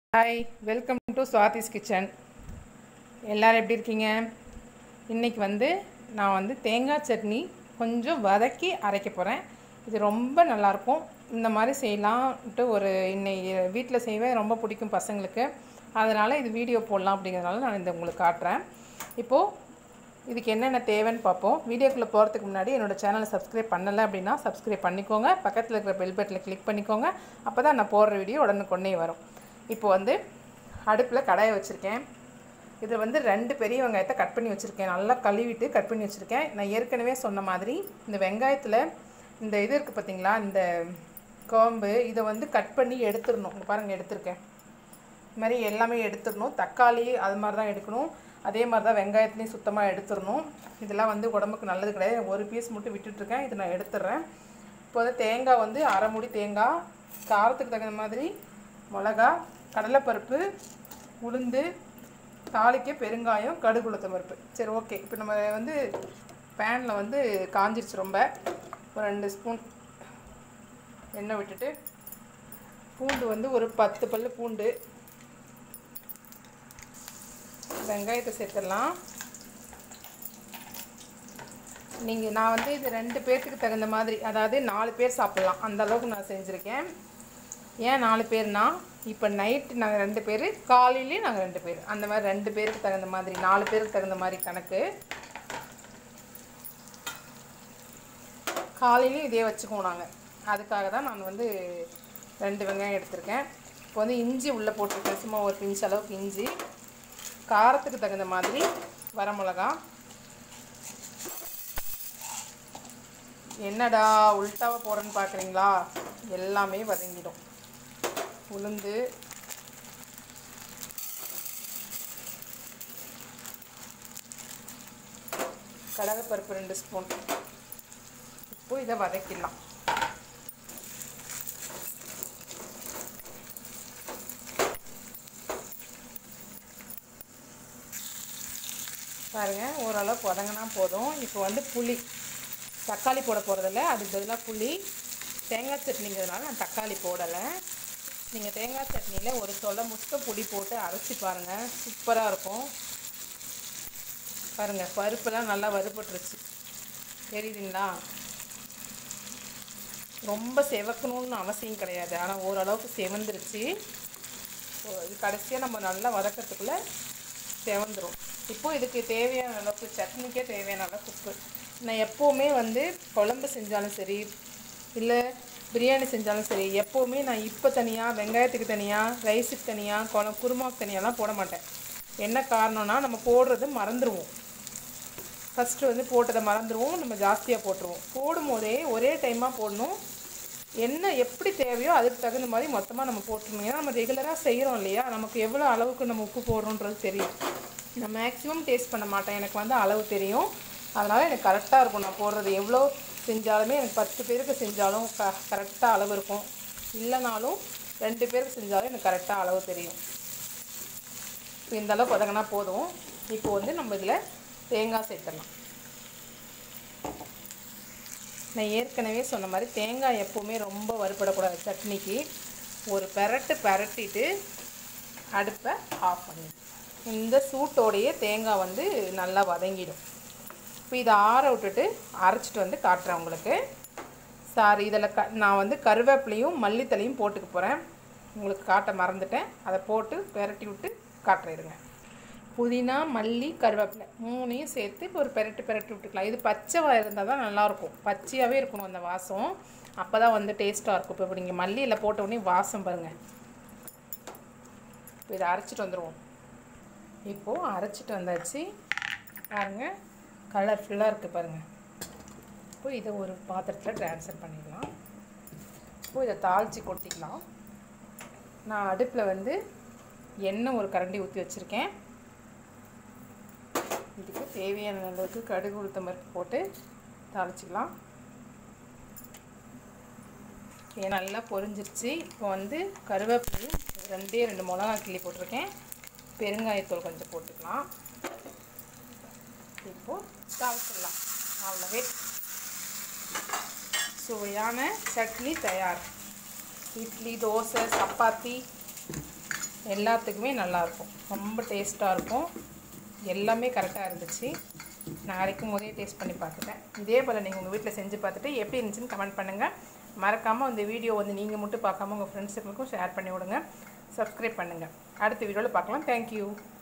hi welcome to Swathi's kitchen எல்லோரும் எப்படி இருக்கீங்க இன்றைக்கி வந்து நான் வந்து தேங்காய் சட்னி கொஞ்சம் வதக்கி அரைக்க போகிறேன் இது ரொம்ப நல்லாயிருக்கும் இந்த மாதிரி செய்யலான்ட்டு ஒரு இன்னைக்கு வீட்டில் செய்வேன் ரொம்ப பிடிக்கும் பசங்களுக்கு அதனால் இது வீடியோ போடலாம் அப்படிங்கிறதுனால நான் இந்த உங்களுக்கு காட்டுறேன் இப்போது இதுக்கு என்னென்ன தேவைன்னு பார்ப்போம் வீடியோக்குள்ளே போகிறதுக்கு முன்னாடி என்னோடய சேனலை சப்ஸ்கிரைப் பண்ணலை அப்படின்னா சப்ஸ்கிரைப் பண்ணிக்கோங்க பக்கத்தில் இருக்கிற பெல் பட்டனில் கிளிக் பண்ணிக்கோங்க அப்போ தான் நான் போடுற வீடியோ உடனுக்குடனே வரும் இப்போ வந்து அடுப்பில் கடாயை வச்சுருக்கேன் இதில் வந்து ரெண்டு பெரிய வெங்காயத்தை கட் பண்ணி வச்சுருக்கேன் நல்லா கழுவிட்டு கட் பண்ணி வச்சுருக்கேன் நான் ஏற்கனவே சொன்ன மாதிரி இந்த வெங்காயத்தில் இந்த இது இருக்குது பார்த்தீங்களா இந்த கோம்பு இதை வந்து கட் பண்ணி எடுத்துடணும் இங்கே பாருங்கள் எடுத்திருக்கேன் இது மாதிரி எல்லாமே எடுத்துடணும் தக்காளி அது மாதிரி தான் எடுக்கணும் அதே மாதிரி தான் வெங்காயத்துலேயும் சுத்தமாக எடுத்துடணும் இதெல்லாம் வந்து உடம்புக்கு நல்லது கிடையாது ஒரு பீஸ் மட்டும் விட்டுட்ருக்கேன் இதை நான் எடுத்துடுறேன் இப்போ வந்து தேங்காய் வந்து அரை மூடி தேங்காய் காரத்துக்கு தகுந்த மாதிரி மிளகா கடலைப்பருப்பு உளுந்து தாளிக்க பெருங்காயம் கடுகு உளுத்தம் பருப்பு சரி ஓகே இப்போ நம்ம வந்து பேனில் வந்து காஞ்சிருச்சு ரொம்ப ஒரு ரெண்டு ஸ்பூன் எண்ணெய் விட்டுட்டு பூண்டு வந்து ஒரு பத்து பல் பூண்டு வெங்காயத்தை சேர்த்துடலாம் நீங்கள் நான் வந்து இது ரெண்டு பேர்த்துக்கு தகுந்த மாதிரி அதாவது நாலு பேர் சாப்பிட்லாம் அந்த அளவுக்கு நான் செஞ்சுருக்கேன் ஏன் நாலு பேர்னா இப்போ நைட்டு நாங்கள் ரெண்டு பேர் காலையிலேயும் நாங்கள் ரெண்டு பேர் அந்த மாதிரி ரெண்டு பேருக்கு தகுந்த மாதிரி நாலு பேருக்கு தகுந்த மாதிரி கணக்கு காலையிலையும் இதே வச்சுக்குவோம் நாங்கள் அதுக்காக தான் நான் வந்து ரெண்டு வெங்காயம் எடுத்திருக்கேன் இப்போ வந்து இஞ்சி உள்ளே போட்டிருக்கேன் சும்மா ஒரு பிஞ்ச் அளவுக்கு இஞ்சி காரத்துக்கு தகுந்த மாதிரி வரமிளகா என்னடா உள்டாவை போடுறேன்னு பார்க்குறீங்களா எல்லாமே வதங்கிடும் உளுந்து கடலைப்பருப்பு ரெண்டு ஸ்பூன் இப்போ இதை வதக்கிடலாம் பாருங்கள் ஓரளவுக்கு வதங்கினா போதும் இப்போ வந்து புளி தக்காளி போட போகிறதில்ல அதுக்கு பதிலாக புளி தேங்காய் சட்னிங்கிறதுனால நான் தக்காளி போடலை நீங்கள் தேங்காய் சட்னியில் ஒரு சொல்ல முட்டை பொடி போட்டு அரைச்சி பாருங்கள் சூப்பராக இருக்கும் பாருங்கள் பருப்புலாம் நல்லா வறுபட்டுருச்சு தெரியுதுங்களா ரொம்ப செவக்கணும்னு அவசியம் கிடையாது ஆனால் ஓரளவுக்கு செவந்துருச்சு இது கடைசியாக நம்ம நல்லா வதக்கிறதுக்குள்ளே செவந்துடும் இப்போது இதுக்கு தேவையான அளவுக்கு சட்னிக்கே தேவையான அளவுக்கு உப்பு நான் எப்போவுமே வந்து குழம்பு செஞ்சாலும் சரி இல்லை பிரியாணி செஞ்சாலும் சரி எப்போவுமே நான் இப்போ தனியாக வெங்காயத்துக்கு தனியாக ரைஸுக்கு தனியாக குழம்பு குருமாவுக்கு தனியாலாம் போட மாட்டேன் என்ன காரணம்னா நம்ம போடுறது மறந்துடுவோம் ஃபஸ்ட்டு வந்து போட்டதை மறந்துடுவோம் நம்ம ஜாஸ்தியாக போட்டுருவோம் போடும் போதே ஒரே டைமாக போடணும் என்ன எப்படி தேவையோ அதுக்கு தகுந்த மாதிரி மொத்தமாக நம்ம போட்டுருணும் ஏன்னா நம்ம ரெகுலராக செய்கிறோம் இல்லையா நமக்கு எவ்வளோ அளவுக்கு நம்ம உப்பு போடுறோன்றது தெரியும் நான் மேக்ஸிமம் டேஸ்ட் பண்ண மாட்டேன் எனக்கு வந்து அளவு தெரியும் அதனால் எனக்கு கரெக்டாக இருக்கும் நான் போடுறது எவ்வளோ செஞ்சாலுமே எனக்கு பத்து பேருக்கு செஞ்சாலும் க கரெக்டாக அளவு இருக்கும் இல்லைனாலும் ரெண்டு பேருக்கு செஞ்சாலும் எனக்கு கரெக்டாக அளவு தெரியும் இப்போ இந்த அளவுக்கு வதங்கினா போதும் இப்போ வந்து நம்ம இதில் தேங்காய் சேர்த்துடலாம் நான் ஏற்கனவே சொன்ன மாதிரி தேங்காய் எப்போவுமே ரொம்ப வறுபடக்கூடாது சட்னிக்கு ஒரு பெரட்டு பெரட்டிட்டு அடுப்பை ஆஃப் பண்ணி இந்த சூட்டோடையே தேங்காய் வந்து நல்லா வதங்கிடும் இப்போ இதை ஆற விட்டுட்டு அரைச்சிட்டு வந்து காட்டுறேன் உங்களுக்கு சாரி இதில் க நான் வந்து கருவேப்பிலையும் மல்லித்தலையும் போட்டுக்க போகிறேன் உங்களுக்கு காட்ட மறந்துட்டேன் அதை போட்டு பெரட்டி விட்டு காட்டுறேருங்க புதினா மல்லி கருவேப்பிலை மூணையும் சேர்த்து இப்போ ஒரு பெரட்டு பெரட்டி விட்டுக்கலாம் இது பச்சை வா இருந்தால் தான் நல்லாயிருக்கும் பச்சையாகவே இருக்கணும் அந்த வாசம் அப்போ தான் வந்து டேஸ்ட்டாக இருக்கும் இப்போ இப்போ நீங்கள் மல்லியில் போட்ட உடனே வாசம் பாருங்கள் இப்போ இதை அரைச்சிட்டு வந்துடுவோம் இப்போது அரைச்சிட்டு வந்தாச்சு பாருங்கள் கலர்ஃபுல்லாக இருக்குது பாருங்கள் இப்போ இதை ஒரு பாத்திரத்தில் ட்ரான்ஸ்ஃபர் பண்ணிடலாம் இப்போ இதை தாளித்து கொட்டிக்கலாம் நான் அடுப்பில் வந்து எண்ணெய் ஒரு கரண்டி ஊற்றி வச்சுருக்கேன் இதுக்கு தேவையான அளவுக்கு கடுகு உளுத்தம் பருப்பு போட்டு தாளிச்சிக்கலாம் இது நல்லா பொரிஞ்சிருச்சு இப்போ வந்து கருவேப்பிலையும் ரெண்டே ரெண்டு மிளகா கிள்ளி போட்டிருக்கேன் பெருங்காயத்தூள் கொஞ்சம் போட்டுக்கலாம் இப்போது தாளிச்சிடலாம் அவ்வளோவே சுவையான சட்னி தயார் இட்லி தோசை சப்பாத்தி எல்லாத்துக்குமே நல்லாயிருக்கும் ரொம்ப டேஸ்ட்டாக இருக்கும் எல்லாமே கரெக்டாக இருந்துச்சு நான் அரைக்கும் போதே டேஸ்ட் பண்ணி பார்த்துட்டேன் இதே போல் நீங்கள் உங்கள் வீட்டில் செஞ்சு பார்த்துட்டு எப்படி இருந்துச்சுன்னு கமெண்ட் பண்ணுங்கள் மறக்காமல் இந்த வீடியோ வந்து நீங்கள் மட்டும் பார்க்காம உங்கள் ஃப்ரெண்ட்ஸுங்களுக்கும் ஷேர் பண்ணி விடுங்க சப்ஸ்கிரைப் பண்ணுங்கள் அடுத்த வீடியோவில் பார்க்கலாம் தேங்க்யூ